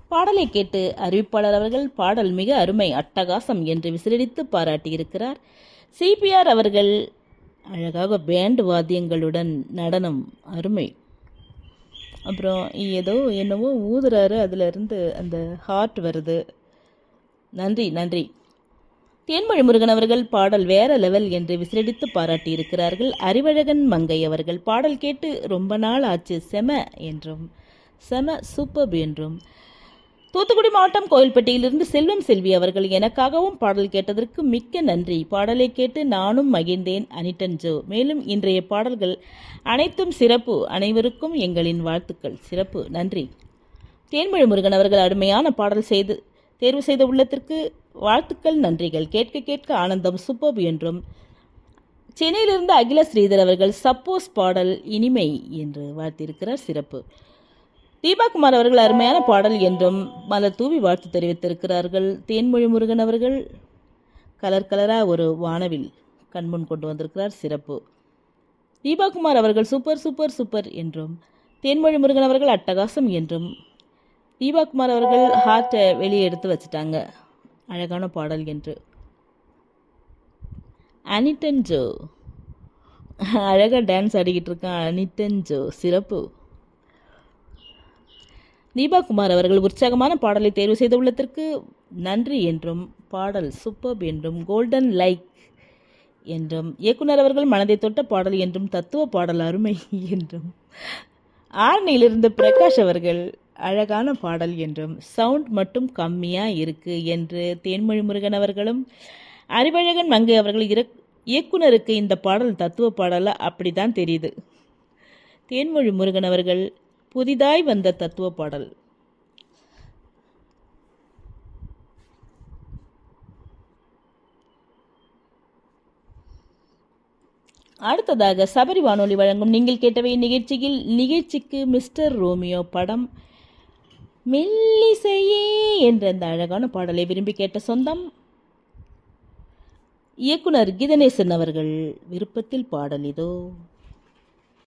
பாடலை கேட்டு அறிவிப்பாளர் அவர்கள் பாடல் மிக அருமை அட்டகாசம் என்று விசிலடித்து பாராட்டியிருக்கிறார் சிபிஆர் அவர்கள் அழகாக பேண்ட் வாத்தியங்களுடன் நடனம் அருமை அப்புறம் ஏதோ என்னவோ ஊதுறாரு அதுல இருந்து அந்த ஹார்ட் வருது நன்றி நன்றி தேன்மொழி முருகன் அவர்கள் பாடல் வேற லெவல் என்று விசிலடித்து பாராட்டியிருக்கிறார்கள் அறிவழகன் மங்கை அவர்கள் பாடல் கேட்டு ரொம்ப நாள் ஆச்சு செம என்றும் செம சூப்பர் என்றும் தூத்துக்குடி மாவட்டம் கோயில்பட்டியிலிருந்து செல்வம் செல்வி அவர்கள் எனக்காகவும் பாடல் கேட்டதற்கு மிக்க நன்றி பாடலை கேட்டு நானும் மகிழ்ந்தேன் அனிட்டன் ஜோ மேலும் இன்றைய பாடல்கள் அனைத்தும் சிறப்பு அனைவருக்கும் எங்களின் வாழ்த்துக்கள் சிறப்பு நன்றி தேன்மொழி முருகன் அவர்கள் அருமையான பாடல் செய்து தேர்வு செய்த உள்ளத்திற்கு வாழ்த்துக்கள் நன்றிகள் கேட்க கேட்க ஆனந்தம் சூப்பர் என்றும் சென்னையிலிருந்து அகில ஸ்ரீதர் அவர்கள் சப்போஸ் பாடல் இனிமை என்று வாழ்த்தியிருக்கிறார் சிறப்பு தீபாகுமார் அவர்கள் அருமையான பாடல் என்றும் மலர் தூவி வாழ்த்து தெரிவித்திருக்கிறார்கள் தேன்மொழி முருகன் அவர்கள் கலர் கலராக ஒரு வானவில் கண்முன் கொண்டு வந்திருக்கிறார் சிறப்பு தீபாகுமார் அவர்கள் சூப்பர் சூப்பர் சூப்பர் என்றும் தேன்மொழி முருகன் அவர்கள் அட்டகாசம் என்றும் தீபாகுமார் அவர்கள் ஹார்ட்டை வெளியே எடுத்து வச்சுட்டாங்க அழகான பாடல் என்று அனிட்டன் ஜோ அழகாக டான்ஸ் ஆடிக்கிட்டு இருக்கான் அனிட்டன் ஜோ சிறப்பு தீபாகுமார் அவர்கள் உற்சாகமான பாடலை தேர்வு செய்துள்ளதற்கு நன்றி என்றும் பாடல் சூப்பர் என்றும் கோல்டன் லைக் என்றும் இயக்குனர் அவர்கள் மனதை தொட்ட பாடல் என்றும் தத்துவ பாடல் அருமை என்றும் ஆரணியிலிருந்து பிரகாஷ் அவர்கள் அழகான பாடல் என்றும் சவுண்ட் மட்டும் கம்மியா இருக்கு என்று தேன்மொழி முருகன் அவர்களும் அறிவழகன் மங்கை அவர்கள் இர- இயக்குனருக்கு இந்த பாடல் தத்துவ பாடலா அப்படிதான் தெரியுது தேன்மொழி முருகன் அவர்கள் புதிதாய் வந்த தத்துவ பாடல் அடுத்ததாக சபரி வானொலி வழங்கும் நீங்கள் கேட்டவை நிகழ்ச்சியில் நிகழ்ச்சிக்கு மிஸ்டர் ரோமியோ படம் மெல்லிசையே என்ற அந்த அழகான பாடலை விரும்பி கேட்ட சொந்தம் இயக்குனர் கீதநேசன் அவர்கள் விருப்பத்தில் பாடல் இதோ